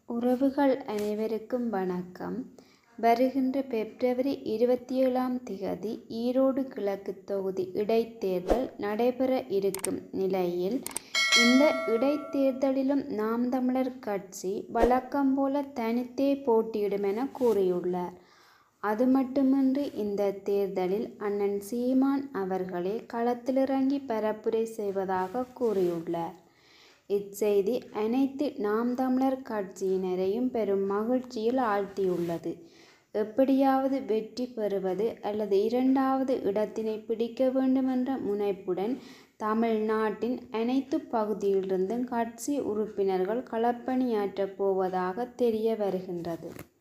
உறவுகள் அனைவருக்கும் வணக்கம் வருகின்ற பிப்ரவரி இருபத்தி ஏழாம் திகதி ஈரோடு கிழக்கு தொகுதி இடைத்தேர்தல் நடைபெற இருக்கும் நிலையில் இந்த இடைத்தேர்தலிலும் நாம் தமிழர் கட்சி வழக்கம் போல தனித்தே போட்டியிடும் என கூறியுள்ளார் அது மட்டுமின்றி இந்த தேர்தலில் அண்ணன் சீமான் அவர்களே களத்திலிறங்கி பரப்புரை செய்வதாக கூறியுள்ளார் இச்செய்தி அனைத்து நாம் தமிழர் கட்சியினரையும் பெரும் மகிழ்ச்சியில் ஆழ்த்தியுள்ளது எப்படியாவது வெற்றி பெறுவது அல்லது இரண்டாவது இடத்தினை பிடிக்க வேண்டுமென்ற முனைப்புடன் தமிழ்நாட்டின் அனைத்து பகுதியிலிருந்தும் கட்சி உறுப்பினர்கள் களப்பணியாற்றப் போவதாக தெரிய வருகின்றது